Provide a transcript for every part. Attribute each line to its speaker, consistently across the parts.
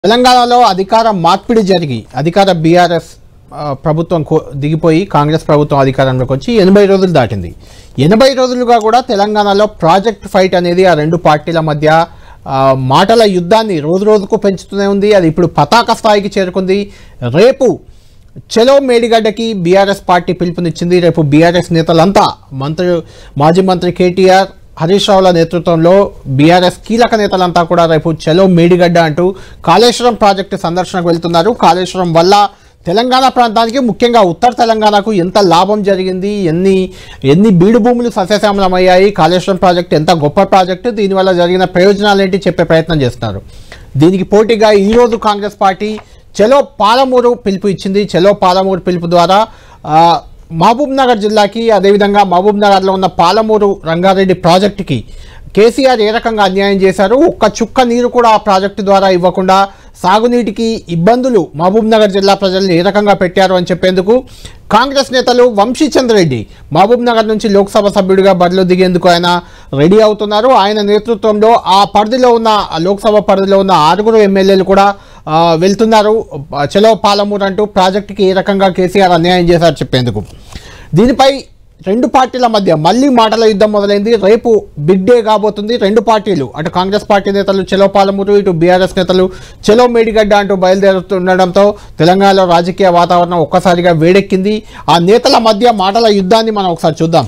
Speaker 1: తెలంగాణలో అధికార మార్పిడి జరిగి అధికార బీఆర్ఎస్ ఆ, ప్రభుత్వం కో- దిగిపోయి కాంగ్రెస్ ప్రభుత్వం అధికారంలోకి వచ్చి ఎనభై రోజులు దాటింది ఎనభై రోజులుగా కూడా తెలంగాణలో ప్రాజెక్ట్ ఫైట్ అనేది ఆ రెండు పార్టీల మధ్య ఆ, మాటల యుద్ధాన్ని రోజు రోజుకు పెంచుతూనే ఉంది అది ఇప్పుడు పతాక స్థాయికి చేరుకుంది రేపు చలో మేడిగడ్డకి బీఆర్ఎస్ పార్టీ పిలుపునిచ్చింది రేపు బీఆర్ఎస్ నేతలంతా మంత్రి మాజీ మంత్రి కేటీఆర్ హరీష్ రావుల నేతృత్వంలో బీఆర్ఎస్ కీలక నేతలంతా కూడా రేపు చలో మేడిగడ్డ అంటూ కాళేశ్వరం ప్రాజెక్టు సందర్శనకు వెళ్తున్నారు కాళేశ్వరం వల్ల తెలంగాణ ప్రాంతానికి ముఖ్యంగా ఉత్తర తెలంగాణకు ఎంత లాభం జరిగింది ఎన్ని ఎన్ని బీడు భూములు సస్యశ్యామలమయ్యాయి కాళేశ్వరం ప్రాజెక్టు ఎంత గొప్ప ప్రాజెక్టు దీనివల్ల జరిగిన ప్రయోజనాలు ఏంటి చెప్పే ప్రయత్నం చేస్తున్నారు దీనికి పోటీగా ఈరోజు కాంగ్రెస్ పార్టీ చలో పాలమూరు పిలుపు ఇచ్చింది చలో పాలమూరు పిలుపు ద్వారా ఆ, మహబూబ్ నగర్ జిల్లాకి అదేవిధంగా మహబూబ్ నగర్లో ఉన్న పాలమూరు రంగారెడ్డి ప్రాజెక్టుకి కేసీఆర్ ఏ రకంగా అన్యాయం చేశారు ఒక్క చుక్క నీరు కూడా ఆ ప్రాజెక్టు ద్వారా ఇవ్వకుండా సాగునీటికి ఇబ్బందులు మహబూబ్ నగర్ జిల్లా ప్రజల్ని ఏ రకంగా పెట్టారు అని చెప్పేందుకు కాంగ్రెస్ నేతలు వంశీచంద్ర రెడ్డి మహబూబ్ నగర్ నుంచి లోక్సభ సభ్యుడిగా బరిలో దిగేందుకు ఆయన రెడీ అవుతున్నారు ఆయన నేతృత్వంలో ఆ పరిధిలో ఉన్న ఆ లోక్సభ పరిధిలో ఉన్న ఆరుగురు ఎమ్మెల్యేలు కూడా ఆ, వెళ్తున్నారు ఆ, చలో పాలమూరు అంటూ ప్రాజెక్టుకి ఏ రకంగా కేసీఆర్ అన్యాయం చేశారు చెప్పేందుకు దీనిపై రెండు పార్టీల మధ్య మళ్ళీ మాటల యుద్ధం మొదలైంది రేపు బిగ్ డే కాబోతుంది రెండు పార్టీలు అటు కాంగ్రెస్ పార్టీ నేతలు చెలో పాలమూరు ఇటు బీఆర్ఎస్ నేతలు చెలో మేడిగడ్డ అంటూ బయలుదేరుతుండడంతో తెలంగాణలో రాజకీయ వాతావరణం ఒక్కసారిగా వేడెక్కింది ఆ నేతల మధ్య మాటల యుద్ధాన్ని మనం ఒకసారి చూద్దాం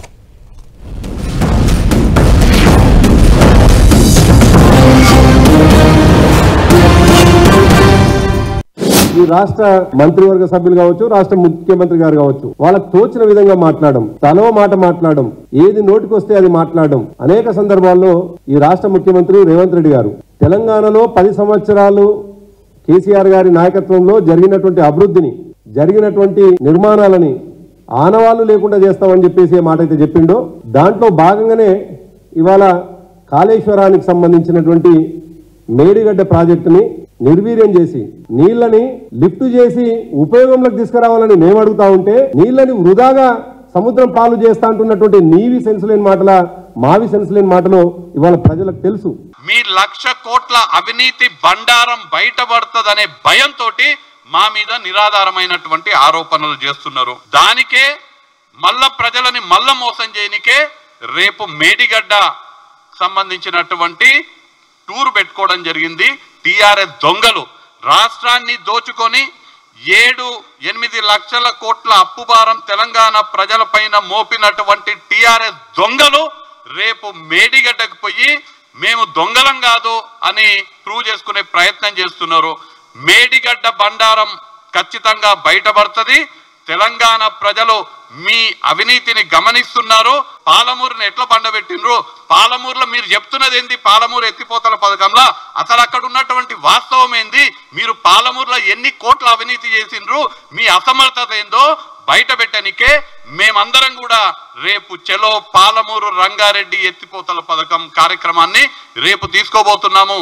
Speaker 2: ఈ రాష్ట్ర మంత్రివర్గ సభ్యులు కావచ్చు రాష్ట్ర ముఖ్యమంత్రి గారు కావచ్చు వాళ్ళకి తోచిన విధంగా మాట్లాడడం తలో మాట మాట్లాడడం ఏది నోటికొస్తే అది మాట్లాడడం అనేక సందర్భాల్లో ఈ రాష్ట్ర ముఖ్యమంత్రి రేవంత్ రెడ్డి గారు తెలంగాణలో పది సంవత్సరాలు కేసీఆర్ గారి నాయకత్వంలో జరిగినటువంటి అభివృద్ధిని జరిగినటువంటి నిర్మాణాలని ఆనవాళ్లు లేకుండా చేస్తామని చెప్పేసి ఏ మాట అయితే చెప్పిండో దాంట్లో భాగంగానే ఇవాళ కాళేశ్వరానికి సంబంధించినటువంటి మేడిగడ్డ ప్రాజెక్టుని నిర్వీర్యం చేసి నీళ్లని లిఫ్ట్ చేసి ఉపయోగంలోకి తీసుకురావాలని మేము అడుగుతా ఉంటే నీళ్లని వృధాగా సముద్రం పాలు చేస్తా అంటున్నటువంటి నీవి సెన్స్ లేని మాటల మావి సెన్స్ లేని మాటలో ఇవాళ ప్రజలకు తెలుసు
Speaker 3: మీ లక్ష కోట్ల అవినీతి బండారం బయటపడుతుందనే భయంతో మా మీద నిరాధారమైనటువంటి ఆరోపణలు చేస్తున్నారు దానికే మల్ల ప్రజలని మల్ల మోసం చేయనికే రేపు మేడిగడ్డ సంబంధించినటువంటి టూర్ పెట్టుకోవడం జరిగింది టిఆర్ఎస్ దొంగలు రాష్ట్రాన్ని దోచుకొని ఏడు ఎనిమిది లక్షల కోట్ల అప్పు భారం తెలంగాణ ప్రజలపైన మోపినటువంటి టిఆర్ఎస్ దొంగలు రేపు మేడిగడ్డకు పోయి మేము దొంగలం కాదు అని ప్రూవ్ చేసుకునే ప్రయత్నం చేస్తున్నారు మేడిగడ్డ బండారం ఖచ్చితంగా బయటపడుతుంది తెలంగాణ ప్రజలు మీ అవినీతిని గమనిస్తున్నారు పాలమూరుని ఎట్లా పండబెట్టిండ్రు పాలమూరులో మీరు చెప్తున్నది ఏంది పాలమూరు ఎత్తిపోతల పథకంలో అసలు అక్కడ ఉన్నటువంటి వాస్తవం ఏంది మీరు పాలమూరులో ఎన్ని కోట్ల అవినీతి చేసిండ్రు మీ అసమర్థత ఏందో బయట పెట్టనికే మేమందరం కూడా రేపు చెలో పాలమూరు రంగారెడ్డి ఎత్తిపోతల పథకం కార్యక్రమాన్ని రేపు తీసుకోబోతున్నాము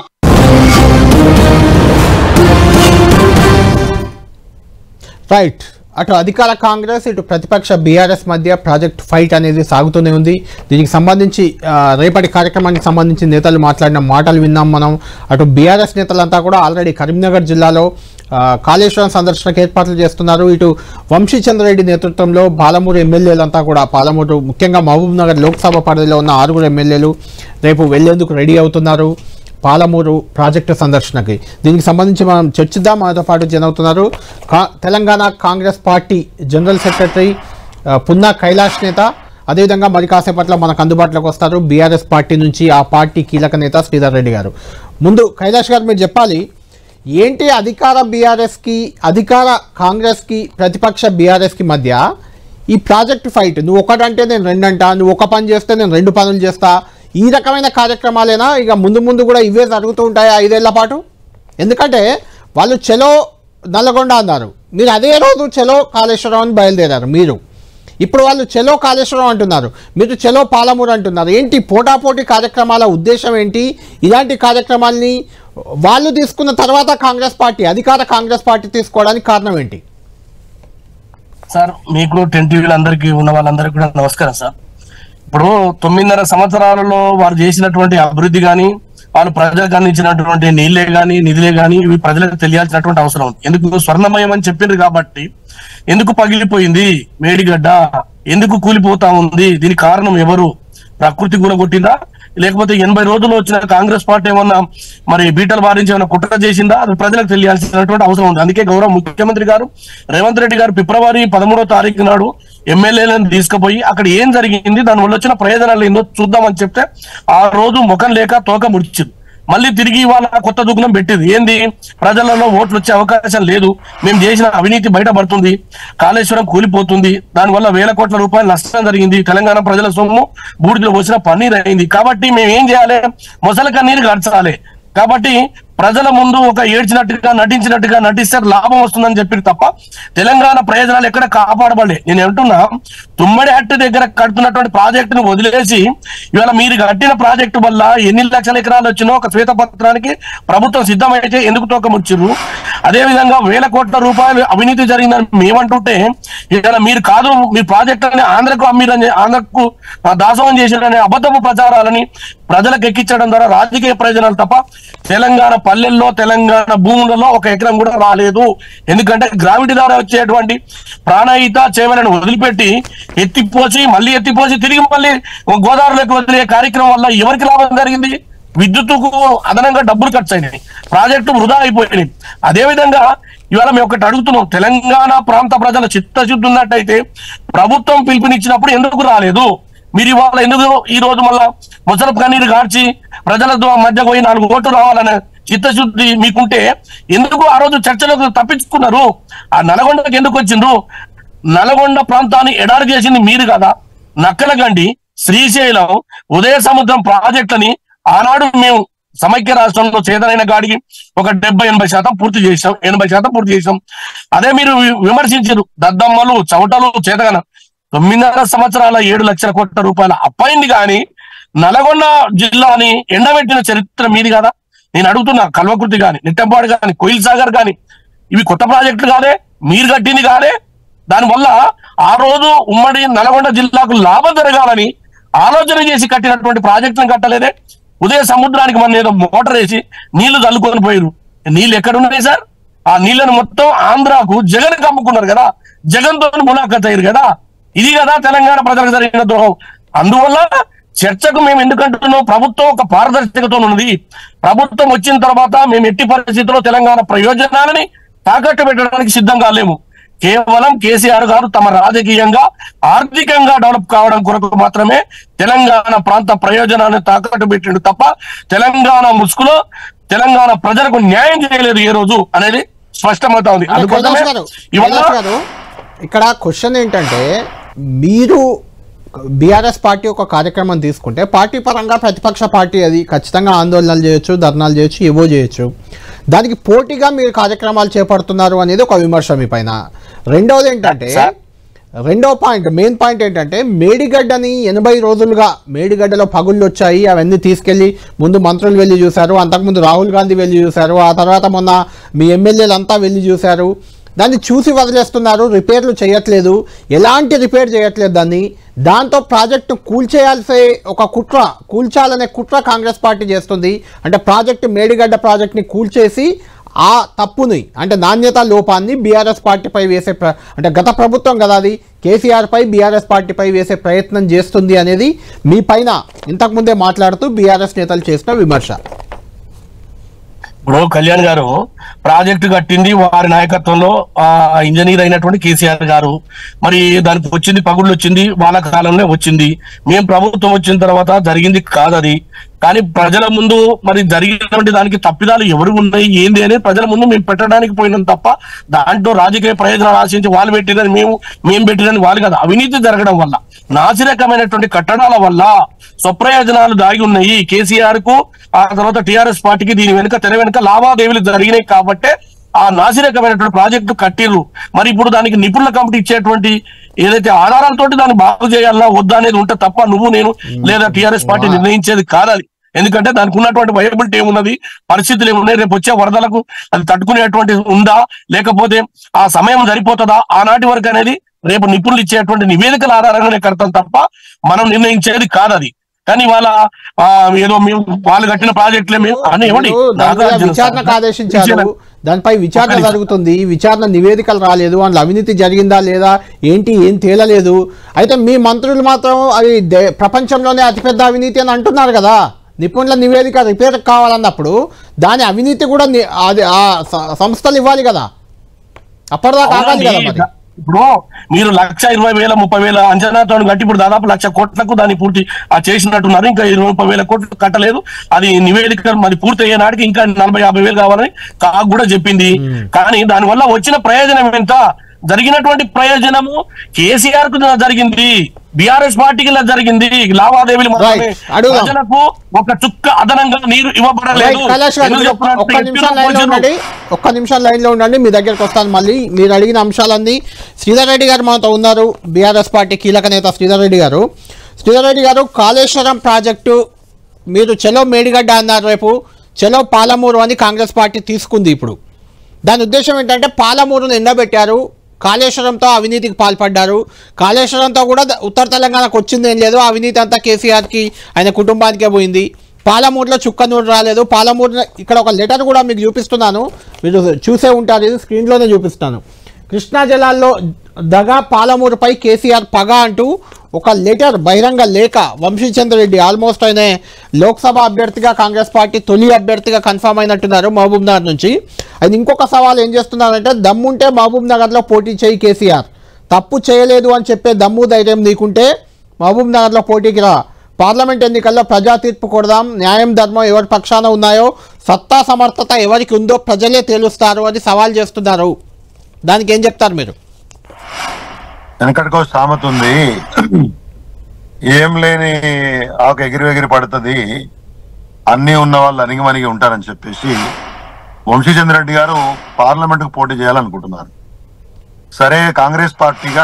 Speaker 1: రైట్ అటు అధికార కాంగ్రెస్ ఇటు ప్రతిపక్ష బీఆర్ఎస్ మధ్య ప్రాజెక్ట్ ఫైట్ అనేది సాగుతూనే ఉంది దీనికి సంబంధించి ఆ, రేపటి కార్యక్రమానికి సంబంధించి నేతలు మాట్లాడిన మాటలు విన్నాం మనం అటు బీఆర్ఎస్ నేతలంతా కూడా ఆల్రెడీ కరీంనగర్ జిల్లాలో ఆ, కాళేశ్వరం సందర్శనకు ఏర్పాట్లు చేస్తున్నారు ఇటు వంశీచంద్రరెడ్డి నేతృత్వంలో పాలమూరు ఎమ్మెల్యేలంతా కూడా పాలమూరు ముఖ్యంగా మహబూబ్ నగర్ లోక్సభ పరిధిలో ఉన్న ఆరుగురు ఎమ్మెల్యేలు రేపు వెళ్లేందుకు రెడీ అవుతున్నారు పాలమూరు ప్రాజెక్టు సందర్శనకి దీనికి సంబంధించి మనం చర్చిద్దాం మనతో పాటు జనవుతున్నారు కా Telangana Congress party general secretary ఆ, పున్నా కైలాష్ నేత అదేవిధంగా మరి కాసేపట్లో మనకు అందుబాటులోకి వస్తారు బీఆర్ఎస్ పార్టీ నుంచి ఆ పార్టీ కీలక నేత శ్రీధర్ రెడ్డి గారు ముందు కైలాష్ గారు మీరు చెప్పాలి ఏంటి అధికార బీఆర్ఎస్కి అధికార కాంగ్రెస్కి ప్రతిపక్ష బీఆర్ఎస్కి మధ్య ఈ ప్రాజెక్ట్ ఫైట్ నువ్వు ఒకటంటే నేను రెండంటా నువ్వు ఒక పని చేస్తే నేను రెండు పనులు చేస్తా ఈ రకమైన కార్యక్రమాలేనా ఇక ముందు ముందు కూడా ఇవే జరుగుతూ ఉంటాయి ఐదేళ్ల పాటు ఎందుకంటే వాళ్ళు చెలో నల్లగొండ అన్నారు మీరు అదే రోజు చెలో కాళేశ్వరం అని బయలుదేరారు మీరు ఇప్పుడు వాళ్ళు చెలో కాళేశ్వరం అంటున్నారు మీరు చెలో పాలమూరు అంటున్నారు ఏంటి పోటాపోటీ కార్యక్రమాల ఉద్దేశం ఏంటి ఇలాంటి కార్యక్రమాల్ని వాళ్ళు తీసుకున్న తర్వాత కాంగ్రెస్ పార్టీ అధికార కాంగ్రెస్ పార్టీ తీసుకోవడానికి కారణం ఏంటి
Speaker 4: సార్ మీకు టెన్ టీవీలు అందరికి ఉన్న వాళ్ళందరికీ కూడా నమస్కారం సార్ ఇప్పుడు తొమ్మిదిన్నర సంవత్సరాలలో వారు చేసినటువంటి అభివృద్ధి కానీ వాళ్ళు ప్రజలకు అందించినటువంటి నీళ్ళే గాని నిధులే గాని ఇవి ప్రజలకు తెలియాల్సినటువంటి అవసరం ఉంది ఎందుకు స్వర్ణమయం అని చెప్పిండ్రు కాబట్టి ఎందుకు పగిలిపోయింది మేడిగడ్డ ఎందుకు కూలిపోతా ఉంది దీనికి కారణం ఎవరు ప్రకృతి గుణగొట్టిందా లేకపోతే ఎనభై రోజులు వచ్చిన కాంగ్రెస్ పార్టీ ఏమన్నా మరి బీటలు బారించి ఏమైనా కుట్ర చేసిందా అది ప్రజలకు తెలియాల్సినటువంటి అవసరం ఉంది అందుకే గౌరవ ముఖ్యమంత్రి గారు రేవంత్ రెడ్డి గారు ఫిబ్రవరి పదమూడో తారీఖు నాడు ఎమ్మెల్యేలను తీసుకుపోయి అక్కడ ఏం జరిగింది దాని వల్ల వచ్చిన ప్రయోజనాలు ఏందో చూద్దామని చెప్తే ఆ రోజు ముఖం లేక తోక ముడిచింది మళ్ళీ తిరిగి ఇవాళ కొత్త దుగ్నం పెట్టింది ఏంది ప్రజలలో ఓట్లు వచ్చే అవకాశం లేదు మేము చేసిన అవినీతి బయటపడుతుంది కాళేశ్వరం కూలిపోతుంది దానివల్ల వేల కోట్ల రూపాయల నష్టం జరిగింది తెలంగాణ ప్రజల సొమ్ము బూడిదలో పోసిన పన్నీర్ అయింది కాబట్టి మేము ఏం చేయాలి మొసలి కన్నీరు గడచాలి కాబట్టి ప్రజల ముందు ఒక ఏడ్చినట్టుగా నటించినట్టుగా నటిస్తే లాభం వస్తుందని చెప్పి తప్ప తెలంగాణ ప్రయోజనాలు ఎక్కడ కాపాడబడలే నేను ఏమంటున్నా తుమ్మడి హట్టు దగ్గర కడుతున్నటువంటి ప్రాజెక్టును వదిలేసి ఇవాళ మీరు కట్టిన ప్రాజెక్టు వల్ల ఎన్ని లక్షల ఎకరాలు వచ్చినో ఒక శ్వేతపత్రానికి ప్రభుత్వం సిద్ధమైతే ఎందుకు తోకముచ్చిర్రు అదే విధంగా వేల కోట్ల రూపాయలు అవినీతి జరిగిందని మేమంటుంటే ఇవాళ మీరు కాదు మీ ప్రాజెక్టులని ఆంధ్రకు అమ్మిరని ఆంధ్రకు ఆ, దాసోహం చేశారనే అబద్ధపు ప్రచారాలని ప్రజలకు ఎక్కించడం ద్వారా రాజకీయ ప్రయోజనాలు తప్ప తెలంగాణ పల్లెల్లో తెలంగాణ భూములలో ఒక ఎకరం కూడా రాలేదు ఎందుకంటే గ్రావిటీ ద్వారా వచ్చేటువంటి ప్రాణహిత చేవలను వదిలిపెట్టి ఎత్తిపోసి మళ్ళీ ఎత్తిపోసి తిరిగి మళ్ళీ గోదావరిలోకి వదిలే కార్యక్రమం వల్ల ఎవరికి లాభం జరిగింది విద్యుత్తుకు అదనంగా డబ్బులు ఖర్చు అయినాయి ప్రాజెక్టు వృధా అయిపోయినాయి అదే విధంగా ఇవాళ మేము ఒకటి అడుగుతున్నాం తెలంగాణ ప్రాంత ప్రజల చిత్తశుద్ధి ఉన్నట్టయితే ప్రభుత్వం పిలుపునిచ్చినప్పుడు ఎందుకు రాలేదు మీరు ఇవాళ ఎందుకు ఈ రోజు మళ్ళా ముసరపు కన్నీరు కార్చి ప్రజల ద్వా- మధ్య పోయి నాలుగు ఓట్లు రావాలనే చిత్తశుద్ధి మీకుంటే ఎందుకు ఆ రోజు చర్చలకు తప్పించుకున్నారు ఆ నల్గొండకి ఎందుకు వచ్చిండ్రు నల్గొండ ప్రాంతాన్ని ఎడారి చేసింది మీరు కదా నక్కలగండి శ్రీశైలం ఉదయ సముద్రం ప్రాజెక్టులని ఆనాడు మేము సమైక్య రాష్ట్రంలో చేతనైన గాడికి ఒక డెబ్బై ఎనభై శాతం పూర్తి చేసాం ఎనభై శాతం పూర్తి చేసాం అదే మీరు వి- విమర్శించారు దద్దమ్మలు చవటలు చేతగన తొమ్మిదిన్నర సంవత్సరాల ఏడు లక్షల కోట్ల రూపాయల అప్పైంది కానీ నల్గొండ జిల్లాని ఎండబెట్టిన చరిత్ర మీది కదా నేను అడుగుతున్నా కల్వకుర్తి గాని నిట్టంపాడు గాని కోయిల్ సాగర్ గాని ఇవి కొత్త ప్రాజెక్టులు కాదే మీరు కట్టింది కాదే దానివల్ల ఆ రోజు ఉమ్మడి నల్గొండ జిల్లాకు లాభం జరగాలని ఆలోచన చేసి కట్టినటువంటి ప్రాజెక్టులను కట్టలేదే ఉదయ సముద్రానికి మన ఏదో మోటార్ వేసి నీళ్లు చల్లుకొని పోయారు నీళ్లు ఎక్కడున్నాయి సార్ ఆ నీళ్లను మొత్తం ఆంధ్రాకు జగన్ కమ్ముకున్నారు కదా జగన్ తో ములాఖత్ అయ్యారు కదా ఇది కదా తెలంగాణ ప్రజలకు జరిగిన ద్రోహం అందువల్ల చర్చకు మేము ఎందుకంటున్నాం ప్రభుత్వం ఒక పారదర్శకత ఉన్నది ప్రభుత్వం వచ్చిన తర్వాత మేము ఎట్టి పరిస్థితుల్లో తెలంగాణ ప్రయోజనాలని తాకట్టు పెట్టడానికి సిద్ధంగా లేము కేవలం కేసీఆర్ గారు తమ రాజకీయంగా ఆర్థికంగా డెవలప్ కావడం కొరకు మాత్రమే తెలంగాణ ప్రాంత ప్రయోజనాన్ని తాకట్టు పెట్టిండు తప్ప తెలంగాణ ముసుగులో తెలంగాణ ప్రజలకు న్యాయం చేయలేదు ఏ రోజు అనేది స్పష్టమవుతా ఉంది
Speaker 1: అంటే
Speaker 4: అందుకోసమే
Speaker 1: కైలాష్ గారు
Speaker 4: ఇవాళ
Speaker 1: కైలాష్ గారు ఇక్కడ క్వశ్చన్ ఏంటంటే మీరు బీఆర్ఎస్ పార్టీ ఒక కార్యక్రమం తీసుకుంటే పార్టీ పరంగా ప్రతిపక్ష పార్టీ అది ఖచ్చితంగా ఆందోళనలు చేయొచ్చు ధర్నాలు చేయొచ్చు ఏవో చేయొచ్చు దానికి పోటీగా మీరు కార్యక్రమాలు చేపడుతున్నారు అనేది ఒక విమర్శ మీ పైన రెండవది ఏంటంటే
Speaker 4: సార్.
Speaker 1: రెండో పాయింట్ మెయిన్ పాయింట్ ఏంటంటే మేడిగడ్డని ఎనభై రోజులుగా మేడిగడ్డలో పగుళ్ళు వచ్చాయి అవన్నీ తీసుకెళ్లి ముందు మంత్రులు వెళ్ళి చూశారు అంతకుముందు రాహుల్ గాంధీ వెళ్ళి చూశారు ఆ తర్వాత మొన్న మీ ఎమ్మెల్యేలు అంతా వెళ్ళి చూశారు దాన్ని చూసి వదిలేస్తున్నారు రిపేర్లు చేయట్లేదు ఎలాంటి రిపేర్ చేయట్లేదు దాన్ని దాంతో ప్రాజెక్టు కూల్చేయాల్సే ఒక కుట్ర కూల్చాలనే కుట్ర కాంగ్రెస్ పార్టీ చేస్తుంది అంటే ప్రాజెక్టు మేడిగడ్డ ప్రాజెక్ట్ని కూల్చేసి ఆ తప్పుని అంటే నాణ్యత లోపాన్ని బీఆర్ఎస్ పార్టీపై వేసే ప్ర అంటే గత ప్రభుత్వం కదా అది కేసీఆర్పై బీఆర్ఎస్ పార్టీపై వేసే ప్రయత్నం చేస్తుంది అనేది మీ పైన ఇంతకుముందే మాట్లాడుతూ బీఆర్ఎస్ నేతలు చేసిన విమర్శ
Speaker 4: ఇప్పుడు కళ్యాణ్ గారు ప్రాజెక్టు కట్టింది వారి నాయకత్వంలో ఆ ఇంజనీర్ అయినటువంటి కేసీఆర్ గారు మరి దానికి వచ్చింది పగుళ్ళు వచ్చింది వాళ్ళ కాలంలో వచ్చింది మేము ప్రభుత్వం వచ్చిన తర్వాత జరిగింది కాదది కానీ ప్రజల ముందు మరి జరిగినటువంటి దానికి తప్పిదాలు ఎవరు ఉన్నాయి ఏంది అనేది ప్రజల ముందు మేము పెట్టడానికి పోయినాం తప్ప దాంట్లో రాజకీయ ప్రయోజనాలు ఆశించి వాళ్ళు పెట్టినని మేము మేము పెట్టినని వాళ్ళు కాదు అవినీతి జరగడం వల్ల నాసిరకమైనటువంటి కట్టడాల వల్ల స్వప్రయోజనాలు దాగి ఉన్నాయి కేసీఆర్ కు ఆ తర్వాత టిఆర్ఎస్ పార్టీకి దీని వెనుక తెర వెనుక లావాదేవీలు జరిగినాయి కాబట్టే ఆ నాసిరకమైనటువంటి ప్రాజెక్టు కట్టిర్రు మరి ఇప్పుడు దానికి నిపుణుల కమిటీ ఇచ్చేటువంటి ఏదైతే ఆధారాలతోటి దాన్ని బాగు చేయాలా వద్దా అనేది ఉంటే తప్ప నువ్వు నేను లేదా టిఆర్ఎస్ పార్టీ నిర్ణయించేది కాదది ఎందుకంటే దానికి ఉన్నటువంటి వైబిలిటీ ఏమున్నది పరిస్థితులు ఏమున్నాయి రేపు వచ్చే వరదలకు అది తట్టుకునేటువంటి ఉందా లేకపోతే ఆ సమయం సరిపోతుందా ఆనాటి వరకు అనేది రేపు నిపుణులు ఇచ్చేటువంటి నివేదికల ఆధారంగానే కడతాం తప్ప మనం నిర్ణయించేది కాదది కానీ వాళ్ళ ఆ, ఏదో మేము వాళ్ళు కట్టిన ప్రాజెక్టులే మేము అని ఏమండి
Speaker 1: మీరు దాని మీద
Speaker 4: నాగార్జున
Speaker 1: విచారణకు
Speaker 4: సాగర్
Speaker 1: ఆదేశించారు
Speaker 4: శ్రీశైలం-
Speaker 1: దానిపై విచారణ
Speaker 4: ఒక్క నిమిషం.
Speaker 1: జరుగుతుంది ఈ విచారణ నివేదికలు రాలేదు అందులో అవినీతి జరిగిందా లేదా ఏంటి ఏం తేలలేదు అయితే మీ మంత్రులు మాత్రం అది దే- ప్రపంచంలోనే అతిపెద్ద అవినీతి అని అంటున్నారు కదా నిపుణుల నివేదిక రిపేర్ కావాలన్నప్పుడు దాని అవినీతి కూడా ని- అది ఆ స- సంస్థలు ఇవ్వాలి కదా అప్పటిదాకా ఆగాలి కదా
Speaker 4: అవునండి.
Speaker 1: మరి
Speaker 4: ఇప్పుడు మీరు లక్ష ఇరవై వేల ముప్పై వేల అంచనాతో కట్టి ఇప్పుడు దాదాపు లక్ష కోట్లకు దాన్ని పూర్తి ఆ చేసినట్టున్నారు ఇంకా ఇరవై ముప్పై వేల కోట్లు కట్టలేదు అది నివేదిక మరి పూర్తి అయ్యే నాటికి ఇంకా నలభై యాభై వేలు కావాలని కాకు కూడా చెప్పింది కానీ దానివల్ల వచ్చిన ప్రయోజనం ఎంత జరిగినటువంటి ప్రయోజనము కేసీఆర్ కు జరిగింది బీఆర్ఎస్ పార్టీకి ఇలా జరిగింది లావాదేవీలు మాత్రమే
Speaker 1: Right. అడుగుదాం.
Speaker 4: ప్రజలకు ఒక చుక్క అదనంగా నీరు ఇవ్వబడలేదు
Speaker 1: రైట్, కైలాష్ గారు
Speaker 4: ఎందుకు
Speaker 1: మీరు ఒక్క-
Speaker 4: చెప్తున్నా
Speaker 1: ఒక్క
Speaker 4: అంటే
Speaker 1: నిమిషం
Speaker 4: ఎత్తున
Speaker 1: లైన్లో
Speaker 4: పోల్చరు.
Speaker 1: ఉండండి ఒక్క నిమిషం లైన్లో ఉండండి మీ దగ్గరకు వస్తాను మళ్ళీ మీరు అడిగిన అంశాలన్నీ శ్రీధర్ రెడ్డి గారు మనతో ఉన్నారు బీఆర్ఎస్ పార్టీ కీలక నేత శ్రీధర్ రెడ్డి గారు శ్రీధర్ రెడ్డి గారు కాళేశ్వరం ప్రాజెక్టు మీరు చలో మేడిగడ్డ అన్నారు రేపు చలో పాలమూరు అని కాంగ్రెస్ పార్టీ తీసుకుంది ఇప్పుడు దాని ఉద్దేశం ఏంటంటే పాలమూరును ఎండబెట్టారు కాళేశ్వరంతో అవినీతికి పాల్పడ్డారు కాళేశ్వరంతో కూడా ద- ఉత్తర తెలంగాణకు వచ్చింది ఏం లేదు అవినీతి అంతా కేసీఆర్కి ఆయన కుటుంబానికే పోయింది పాలమూరులో చుక్కనూరు రాలేదు పాలమూరు ఇక్కడ ఒక లెటర్ కూడా మీకు చూపిస్తున్నాను మీరు చూసే ఉంటారు ఇది స్క్రీన్లోనే చూపిస్తాను కృష్ణా జలాల్లో దగా పాలమూరుపై కేసీఆర్ పగ అంటూ ఒక లెటర్ బహిరంగ లేఖ వంశీచంద్రరెడ్డి ఆల్మోస్ట్ ఆయన లోక్సభ అభ్యర్థిగా కాంగ్రెస్ పార్టీ తొలి అభ్యర్థిగా కన్ఫర్మ్ అయినట్టున్నారు మహబూబ్ నగర్ నుంచి అది ఇంకొక సవాల్ ఏం చేస్తున్నారంటే దమ్ముంటే మహబూబ్ నగర్లో పోటీ చేయి కేసీఆర్ తప్పు చేయలేదు అని చెప్పే దమ్ము ధైర్యం నీకుంటే మహబూబ్ నగర్లో పోటీకి రా పార్లమెంట్ ఎన్నికల్లో ప్రజా తీర్పు కొడదాం న్యాయం ధర్మం ఎవరి పక్షాన ఉన్నాయో సత్తా సమర్థత ఎవరికి ఉందో ప్రజలే తేలుస్తారు అని సవాల్ చేస్తున్నారు దానికి ఏం చెప్తారు మీరు
Speaker 5: వెనకటికో సామెత ఉంది ఏం లేని ఆకు ఎగిరి ఎగిరి పడుతుంది అన్నీ ఉన్న వాళ్ళు అణిగిమణిగి ఉంటారని చెప్పేసి వంశీచంద్ర రెడ్డి గారు పార్లమెంట్ కు పోటీ చేయాలనుకుంటున్నారు సరే కాంగ్రెస్ పార్టీగా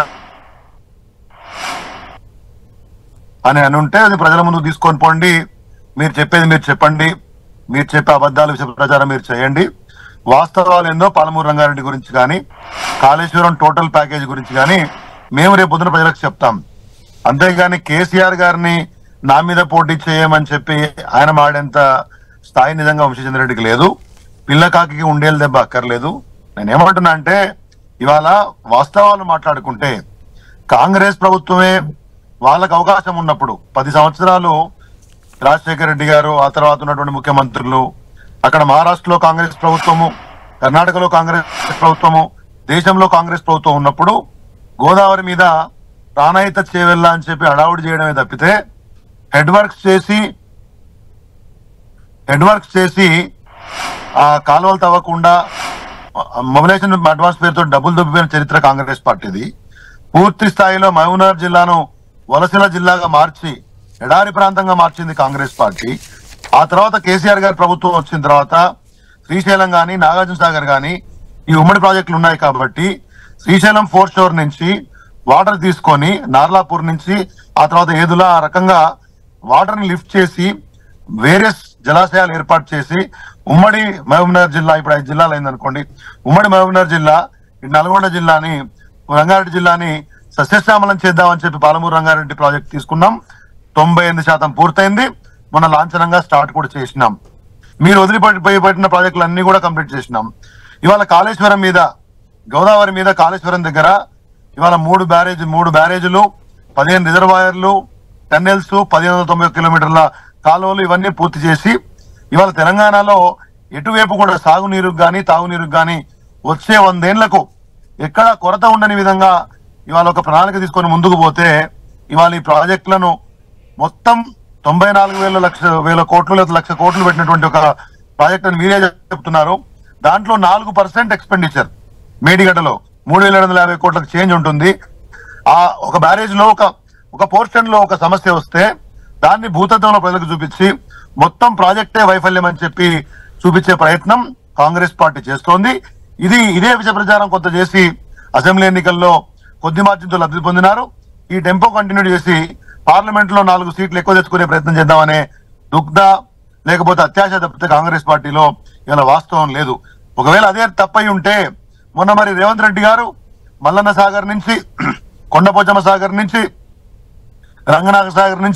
Speaker 5: అని అనుంటే అది ప్రజల ముందు తీసుకొని పోండి మీరు చెప్పేది మీరు చెప్పండి మీరు చెప్పే అబద్ధాలు విషయ ప్రచారం మీరు చేయండి వాస్తవాలు ఏందో పాలమూరు రంగారెడ్డి గురించి కానీ కాళేశ్వరం టోటల్ ప్యాకేజ్ గురించి కానీ మేము రేపు పొద్దున ప్రజలకు చెప్తాం అంతేగాని కేసీఆర్ గారిని నా మీద పోటీ చేయమని చెప్పి ఆయన మాడేంత స్థాయి నిజంగా వంశీచంద్ర రెడ్డికి లేదు పిల్లకాకి ఉండేలు దెబ్బ అక్కర్లేదు నేనేమంటున్నా అంటే ఇవాళ వాస్తవాలు మాట్లాడుకుంటే కాంగ్రెస్ ప్రభుత్వమే వాళ్ళకు అవకాశం ఉన్నప్పుడు పది సంవత్సరాలు రాజశేఖర రెడ్డి గారు ఆ తర్వాత ఉన్నటువంటి ముఖ్యమంత్రులు అక్కడ మహారాష్ట్రలో కాంగ్రెస్ ప్రభుత్వము కర్ణాటకలో కాంగ్రెస్ ప్రభుత్వము దేశంలో కాంగ్రెస్ ప్రభుత్వం ఉన్నప్పుడు గోదావరి మీద ప్రాణహిత చేవెళ్ళా అని చెప్పి హడావుడి చేయడమే తప్పితే హెడ్ వర్క్స్ చేసి హెడ్ వర్క్స్ చేసి ఆ కాలువలు తవ్వకుండా మొబిలైజేషన్ అడ్వాన్స్ పేరుతో డబ్బులు దొబ్బిపోయిన చరిత్ర కాంగ్రెస్ పార్టీది పూర్తి స్థాయిలో మహబూబ్నగర్ జిల్లాను వలసల జిల్లాగా మార్చి ఎడారి ప్రాంతంగా మార్చింది కాంగ్రెస్ పార్టీ ఆ తర్వాత కేసీఆర్ గారి ప్రభుత్వం వచ్చిన తర్వాత శ్రీశైలం గాని నాగార్జున సాగర్ గాని ఈ ఉమ్మడి ప్రాజెక్టులు ఉన్నాయి కాబట్టి శ్రీశైలం ఫోర్ షోర్ నుంచి వాటర్ తీసుకొని నార్లాపూర్ నుంచి ఆ తర్వాత ఏదులా ఆ రకంగా వాటర్ ని లిఫ్ట్ చేసి వేరియస్ జలాశయాలు ఏర్పాటు చేసి ఉమ్మడి మహబూబ్నగర్ జిల్లా ఇప్పుడు ఐదు జిల్లాలు అయిందనుకోండి ఉమ్మడి మహబూబ్నగర్ జిల్లా ఇటు నల్గొండ జిల్లాని రంగారెడ్డి జిల్లాని సస్యశ్యామలం చేద్దామని చెప్పి పాలమూరు రంగారెడ్డి ప్రాజెక్ట్ తీసుకున్నాం తొంభై ఎనిమిది శాతం పూర్తయింది మొన్న లాంఛనంగా స్టార్ట్ కూడా చేసినాం మీరు వదిలిపెట్టి పెట్టిన ప్రాజెక్టులు అన్ని కూడా కంప్లీట్ చేసినాం ఇవాళ కాళేశ్వరం మీద గోదావరి మీద కాళేశ్వరం దగ్గర ఇవాళ మూడు బ్యారేజ్ మూడు బ్యారేజీలు పదిహేను రిజర్వాయర్లు టన్నెల్స్ పదిహేను వందల తొంభై కిలోమీటర్ల కాలువలు ఇవన్నీ పూర్తి చేసి ఇవాళ తెలంగాణలో ఎటువైపు కూడా సాగునీరుకు గాని తాగునీరుకు గాని వచ్చే వందేళ్లకు ఎక్కడ కొరత ఉండని విధంగా ఇవాళ ఒక ప్రణాళిక తీసుకొని ముందుకు పోతే ఇవాళ ఈ ప్రాజెక్టులను మొత్తం తొంభై నాలుగు వేల లక్ష వేల కోట్లు లేదా లక్ష కోట్లు పెట్టినటువంటి ఒక ప్రాజెక్ట్ అని మీరే చెప్తున్నారు దాంట్లో నాలుగు పర్సెంట్ ఎక్స్పెండిచర్ మేడిగడ్డలో మూడు వేల ఏడు వందల యాభై కోట్లకు చేంజ్ ఉంటుంది ఆ ఒక బ్యారేజ్ లో ఒక ఒక పోర్షన్ లో ఒక సమస్య వస్తే దాన్ని భూతత్వంలో ప్రజలకు చూపించి మొత్తం ప్రాజెక్టే వైఫల్యం అని చెప్పి చూపించే ప్రయత్నం కాంగ్రెస్ పార్టీ చేస్తోంది ఇది ఇదే విషయ ప్రచారం కొంత చేసి అసెంబ్లీ ఎన్నికల్లో కొద్ది మార్జిన్తో లబ్ధి పొందినారు ఈ టెంపో కంటిన్యూ చేసి పార్లమెంట్ లో నాలుగు సీట్లు ఎక్కువ తెచ్చుకునే ప్రయత్నం చేద్దామనే దుగ్ధ లేకపోతే అత్యాశ తప్పితే కాంగ్రెస్ పార్టీలో ఇలా వాస్తవం లేదు ఒకవేళ అదే తప్పై ఉంటే మొన్న మరి రేవంత్ రెడ్డి గారు మల్లన్న సాగర్ నుంచి కొండపోచమ్మ సాగర్ నుంచి రంగనాథ సాగర్ నుంచి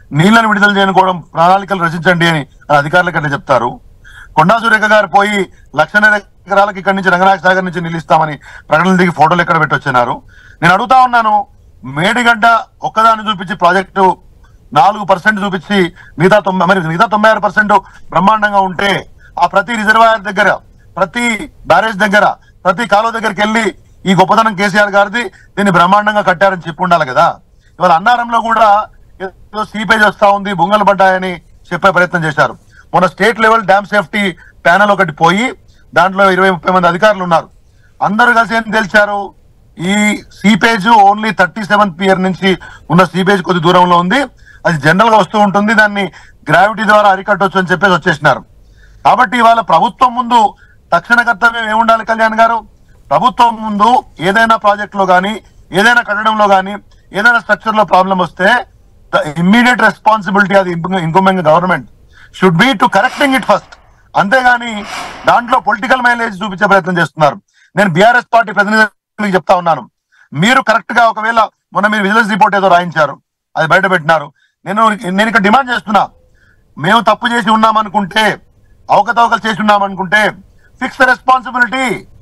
Speaker 5: నీళ్లను విడుదల చేయనుకోవడం ప్రణాళికలు రచించండి అని అధికారులకు అట్లా చెప్తారు కొండా సురేఖ గారు పోయి లక్షన్నర ఎకరాలకి ఇక్కడి నుంచి రంగనాథ సాగర్ నుంచి నిలుస్తామని ప్రకటనలు దిగి ఫోటోలు ఎక్కడ పెట్టొచ్చినారు నేను అడుగుతా ఉన్నాను మేడిగడ్డ ఒక్కదాన్ని చూపించి ప్రాజెక్టు నాలుగు పర్సెంట్ చూపించి మిగతా తొంభై మరి మిగతా తొంభై ఆరు పర్సెంట్ బ్రహ్మాండంగా ఉంటే ఆ ప్రతి రిజర్వాయర్ దగ్గర ప్రతి బ్యారేజ్ దగ్గర ప్రతి కాలువ దగ్గరికి వెళ్ళి ఈ గొప్పతనం కేసీఆర్ గారిది దీన్ని బ్రహ్మాండంగా కట్టారని చెప్పి ఉండాలి కదా ఇవాళ అన్నారంలో కూడా ఏదో సీపేజ్ వస్తా ఉంది బుంగలు పడ్డాయని చెప్పే ప్రయత్నం చేశారు మొన్న state level dam safety panel ఒకటి పోయి దాంట్లో ఇరవై ముప్పై మంది అధికారులు ఉన్నారు అందరూ కలిసి ఏం తెలిచారు ఈ seepage only thirty seventh pier నుంచి ఉన్న సీపేజ్ కొద్ది దూరంలో ఉంది అది జనరల్ గా వస్తూ ఉంటుంది దాన్ని గ్రావిటీ ద్వారా అరికట్టొచ్చు అని చెప్పేసి వచ్చేసినారు కాబట్టి ఇవాళ ప్రభుత్వం ముందు తక్షణ కర్తవ్యం ఏముండాలి కళ్యాణ్ గారు ప్రభుత్వం ముందు ఏదైనా ప్రాజెక్ట్ లో గానీ ఏదైనా కట్టడంలో గానీ ఏదైనా స్ట్రక్చర్ లో ప్రాబ్లం వస్తే ద ఇమ్మీడియట్ రెస్పాన్సిబిలిటీ అది incoming government should be to correcting it first అంతేగాని దాంట్లో పొలిటికల్ మైలేజ్ చూపించే ప్రయత్నం చేస్తున్నారు నేను బీఆర్ఎస్ పార్టీ ప్రతినిధులకు చెప్తా ఉన్నాను మీరు కరెక్ట్ గా ఒకవేళ మొన్న మీరు విజిలెన్స్ రిపోర్ట్ ఏదో రాయించారు అది బయట పెట్టినారు నేను నేను ఇక్కడ డిమాండ్ చేస్తున్నా మేము తప్పు చేసి ఉన్నామనుకుంటే అవకతవకలు చేసి ఉన్నామనుకుంటే ఫిక్స్ ద రెస్పాన్సిబిలిటీ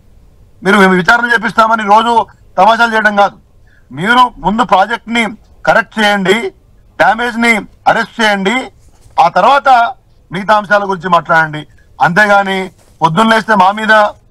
Speaker 5: మీరు మేము విచారణ చేపిస్తామని రోజు తమాషాలు చేయడం కాదు మీరు ముందు ప్రాజెక్ట్ ని కరెక్ట్ చేయండి డ్యామేజ్ ని అరెస్ట్ చేయండి ఆ తర్వాత మిగతా అంశాల గురించి మాట్లాడండి అంతేగాని పొద్దున్న లేస్తే మా మీద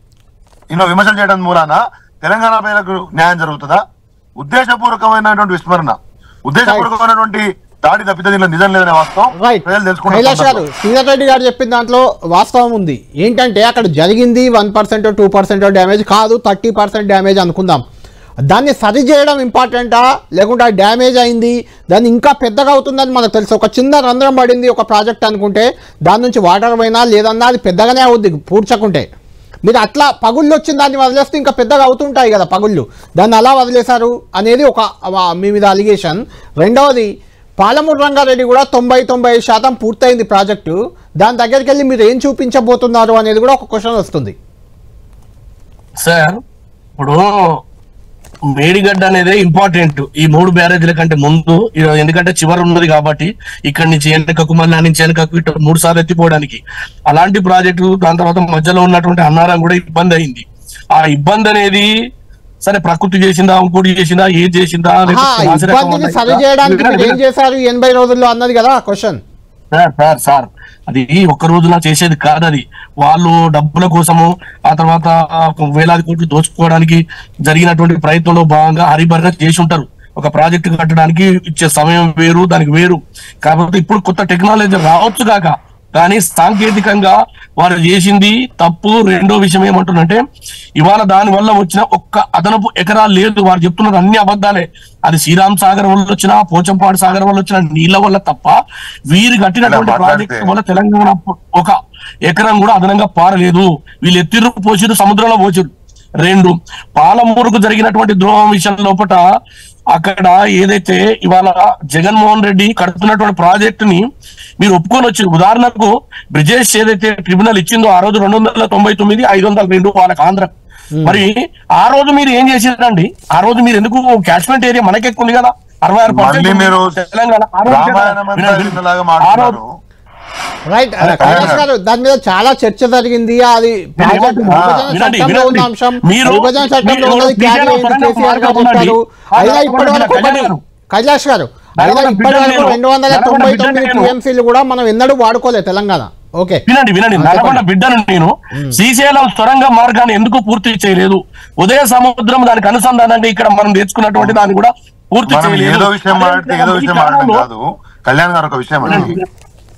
Speaker 5: ఎన్నో విమర్శలు చేయడం మూలాన తెలంగాణ ప్రజలకు న్యాయం జరుగుతుందా ఉద్దేశపూర్వకమైనటువంటి విస్మరణ ఉద్దేశపూర్వకమైనటువంటి దాడి తప్పితే దీనిలో నిజం లేదనే వాస్తవం
Speaker 1: రైట్
Speaker 5: ప్రజలు
Speaker 1: కైలాష్ గారు
Speaker 5: తెలుసుకుంటారు
Speaker 1: శ్రీధర్ రెడ్డి గారు చెప్పిన దాంట్లో వాస్తవం ఉంది ఏంటంటే అక్కడ జరిగింది one percent two percent damage కాదు థర్టీ పర్సెంట్ డ్యామేజ్ అనుకుందాం దాన్ని సరి చేయడం ఇంపార్టెంటా లేకుంటే డ్యామేజ్ అయింది దాన్ని ఇంకా పెద్దగా అవుతుందని మనకు తెలుసు ఒక చిన్న రంధ్రం పడింది ఒక ప్రాజెక్ట్ అనుకుంటే దాని నుంచి వాటర్ పోయినా లేదన్నా అది పెద్దగానే అవుద్ది పూడ్చకుంటే మీరు అట్లా పగుళ్ళు వచ్చిన దాన్ని వదిలేస్తే ఇంకా పెద్దగా అవుతుంటాయి కదా పగుళ్ళు దాన్ని అలా వదిలేశారు అనేది ఒక ఆ, మీ మీద అలిగేషన్ రెండవది పాలమూరు రంగారెడ్డి కూడా తొంభై తొంభై శాతం పూర్తయింది ప్రాజెక్టు దాని దగ్గరికి వెళ్ళి మీరు ఏం చూపించబోతున్నారు అనేది కూడా ఒక క్వశ్చన్ వస్తుంది
Speaker 4: సార్ ఇప్పుడు మేడిగడ్డ అనేది ఇంపార్టెంట్ ఈ మూడు బ్యారేజీల కంటే ముందు ఇ- ఎందుకంటే చివరి ఉన్నది కాబట్టి ఇక్కడి నుంచి వెనకకు మళ్ళీ నుంచి వెనకకు ఇటు మూడు సార్లు ఎత్తిపోవడానికి అలాంటి ప్రాజెక్టు దాని తర్వాత మధ్యలో ఉన్నటువంటి అన్నారం కూడా ఇబ్బంది అయింది ఆ ఇబ్బంది అనేది సరే ప్రకృతి చేసిందా ఇంకోటి చేసిందా ఏది చేసిందా
Speaker 1: ఆహా,
Speaker 4: లేకపోతే నాసిరకం
Speaker 1: ఇబ్బందిని
Speaker 4: వల్ల
Speaker 1: సరి
Speaker 4: అయిందా?
Speaker 1: చేయడానికి
Speaker 4: వినండి,
Speaker 1: మీరు ఏం
Speaker 4: వినండి.
Speaker 1: చేశారు ఈ ఎనభై రోజుల్లో అన్నది కదా క్వశ్చన్
Speaker 4: సార్ సార్ సార్ అది ఒక్క రోజులా చేసేది కాదు అది వాళ్ళు డబ్బుల కోసము ఆ తర్వాత ఒక వేలాది కోట్లు దోచుకోవడానికి జరిగినటువంటి ప్రయత్నంలో భాగంగా హరిబరిగా చేసి ఉంటారు ఒక ప్రాజెక్టు కట్టడానికి ఇచ్చే సమయం వేరు దానికి వేరు కాకపోతే ఇప్పుడు కొత్త టెక్నాలజీ రావచ్చు కాక కానీ సాంకేతికంగా వారు చేసింది తప్పు రెండో విషయం ఏమంటున్నంటే ఇవాళ దాని వల్ల వచ్చిన ఒక్క అదనపు ఎకరాలు లేదు వారు చెప్తున్నారు అన్ని అబద్ధాలే అది శ్రీరామ్ సాగర్ వల్ల వచ్చిన పోచంపాడు సాగర్ వల్ల వచ్చిన నీళ్ల వల్ల తప్ప వీరు కట్టినటువంటి
Speaker 5: ఇలా మాట్లాడితే-
Speaker 4: ప్రాజెక్ట్ వల్ల తెలంగాణ ఒక ఎకరం కూడా అదనంగా పారలేదు వీళ్ళు ఎత్తిర్రు పోసిరు సముద్రంలో పోసిరు రెండు పాలమూరుకు జరిగినటువంటి ద్రోహం విషయం లోపట అక్కడ ఏదైతే ఇవాళ జగన్మోహన్ రెడ్డి కడుతున్నటువంటి ప్రాజెక్ట్ ని మీరు ఒప్పుకొని వచ్చి ఉదాహరణకు బ్రిజేష్ ఏదైతే ట్రిబ్యునల్ ఇచ్చిందో ఆ రోజు రెండు వందల తొంభై తొమ్మిది ఐదు వందల రెండు వాళ్ళకి ఆంధ్ర మరి ఆ రోజు మీరు ఏం చేసారండి ఆ రోజు మీరు ఎందుకు క్యాచ్మెంట్ ఏరియా మనకెక్కువ ఉంది కదా అరవై ఆరు
Speaker 5: మళ్ళీ మీరు
Speaker 4: తెలంగాణ ఆ రోజు
Speaker 5: రామాయణం అంతా
Speaker 4: వినండి.
Speaker 5: చిన్నలాగా
Speaker 4: ఆ రోజు
Speaker 5: మాట్లాడుతున్నారు
Speaker 1: రైట్
Speaker 4: అదే,
Speaker 1: కైలాష్
Speaker 5: అదే.
Speaker 1: గారు దాని మీద చాలా చర్చ జరిగింది అది ప్రాజెక్ట్
Speaker 4: ఏమంటున్నా?
Speaker 1: విభజన
Speaker 4: వినండి,
Speaker 1: చట్టంలో ఉన్న
Speaker 4: వినండి.
Speaker 1: అంశం
Speaker 4: మీరు-
Speaker 1: విభజన చట్టంలో
Speaker 4: మీరు
Speaker 1: ఉన్నది క్యారీ
Speaker 4: శ్రీశైలం
Speaker 1: అయింది
Speaker 4: సొరంగం
Speaker 1: కేసీఆర్ గారు
Speaker 4: మార్గం
Speaker 1: చెప్పారు
Speaker 4: ఉన్నది.
Speaker 1: అయినా
Speaker 4: ఆ
Speaker 1: ఇప్పటి వరకు
Speaker 4: నల్గొండ
Speaker 1: ఒకటి
Speaker 4: బిడ్డ
Speaker 1: కైలాష్ గారు అయినా
Speaker 4: నల్గొండ
Speaker 1: ఇప్పటి
Speaker 4: బిడ్డ
Speaker 1: వరకు
Speaker 4: నేను-
Speaker 1: రెండు వందల
Speaker 4: నల్గొండ
Speaker 1: తొంభై
Speaker 4: బిడ్డ
Speaker 1: తొమ్మిది
Speaker 4: నేను-
Speaker 1: టీఎంసీలు కూడా మనం ఎన్నడూ వాడుకోలేదు తెలంగాణ ఓకే
Speaker 4: వినండి వినండి
Speaker 1: ఆ,
Speaker 4: నల్గొండ
Speaker 1: చెప్పండి.
Speaker 4: బిడ్డను నేను శ్రీశైలం సొరంగ మార్గాన్ని ఎందుకు పూర్తి చేయలేదు ఉదయ సముద్రం దానికి అనుసంధానంగా ఇక్కడ మనం నేర్చుకున్నటువంటి దాన్ని కూడా పూర్తి
Speaker 5: మనం
Speaker 4: చేయలేదు
Speaker 5: ఏదో విషయం మాట్లాడితే ఏదో
Speaker 4: ఈ
Speaker 5: విషయం మాట్లాడడం
Speaker 4: కాలంలో-
Speaker 5: కాదు కళ్యాణ్ గారు ఒక విషయం అండి
Speaker 4: వినండి.